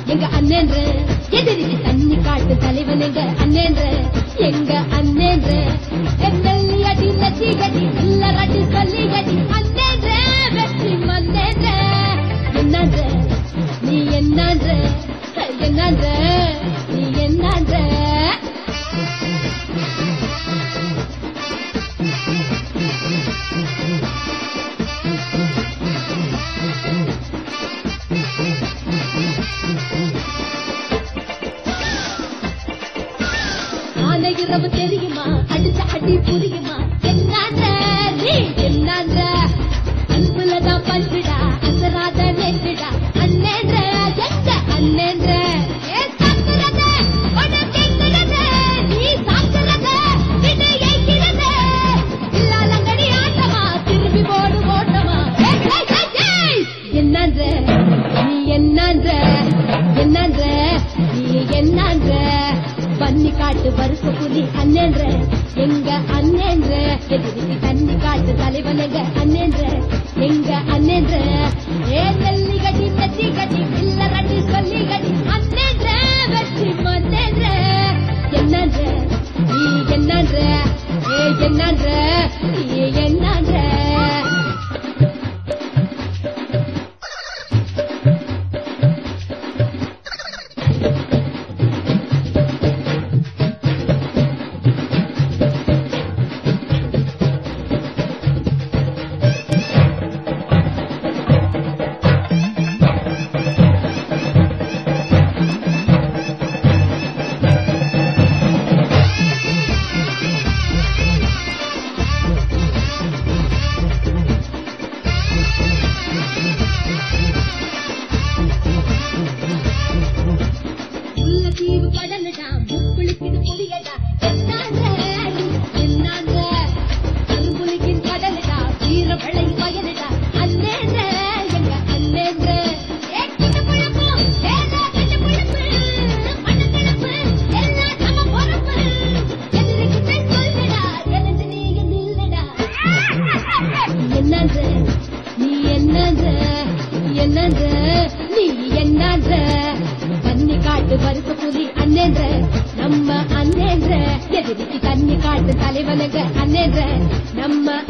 எங்க அண்ணன்ற எதிரிக்கு தண்ணி காட்டு தலைவன் எங்க அண்ணன்ற எங்க அண்ணன்ற எங்கல்லி அடி நச்சி கடி இல்லரடி சொல்லி கடி அண்ணன்ற வெற்றி மண்ணன்ற என்னன்ற நீ என்னன்ற என்னன்ற நீ என்னன்ற ஆன இரவு தெரியுமா அடிச்ச அடி புரியுமா என்னான்ற நீ என்னான்ற அன்புலதான் பஞ்சுடா அசராத நெஞ்சுடா அண்ணேன்ற எங்க அண்ணேன்ற ஏ சாக்குறத உன கேக்குறத நீ சாக்குறத வினை ஏய்க்கிறது இல்லாலங்கடி ஆட்டமா திரும்பி போடு ஓட்டமா ஏய், ஏய், ஏய், ஏய். என்னான்ற நீ என்னான்ற என்னான்ற நீ என்னான்ற பன்னி காட்டு வருஷ புலி அண்ணன்ற எங்க அண்ணன்ற எதிர்த்து தண்ணி காட்டு தலைவன் எங்க அண்ணன்ற எங்க அண்ணன்ற ஏ நெல்லி கட்டி நெத்தி கட்டி இல்ல கட்டி சொல்லி கட்டி அண்ணன்ற வெற்றி மண்ணன்ற என்னன்ற நீ என்னன்ற ஏ என்னன்ற நீ என்னன்ற முல்லைத்தீவு கடலுடா, முக்குளிக்குது புலியடா. என்னான்ற, என்னான்ற, கரும்புலியின் கடலுடா, வீரவளை வயலுடா. அண்ணேன்ற, எங்க அண்ணேன்ற. ஏ, கிட்டு புழுப்பு, ஏலே கிட்டு புழுப்பு, மண்ணக்கிழப்பு, எல்லாம் நம்ம பொறுப்பு. எதிரிக்கிட்ட சொல்லுடா, எனக்கு நீங்க நில்லுடா. என்னான்ற, நீ என்னான்ற, என்னான்ற, நீ என்னான்ற தண்ணி காட்டு வருஷ புலி அண்ணேன்ற நம்ம அண்ணேன்ற எதிரிக்கு தண்ணி காட்டு தலைவனுக்கு அண்ணேன்ற நம்ம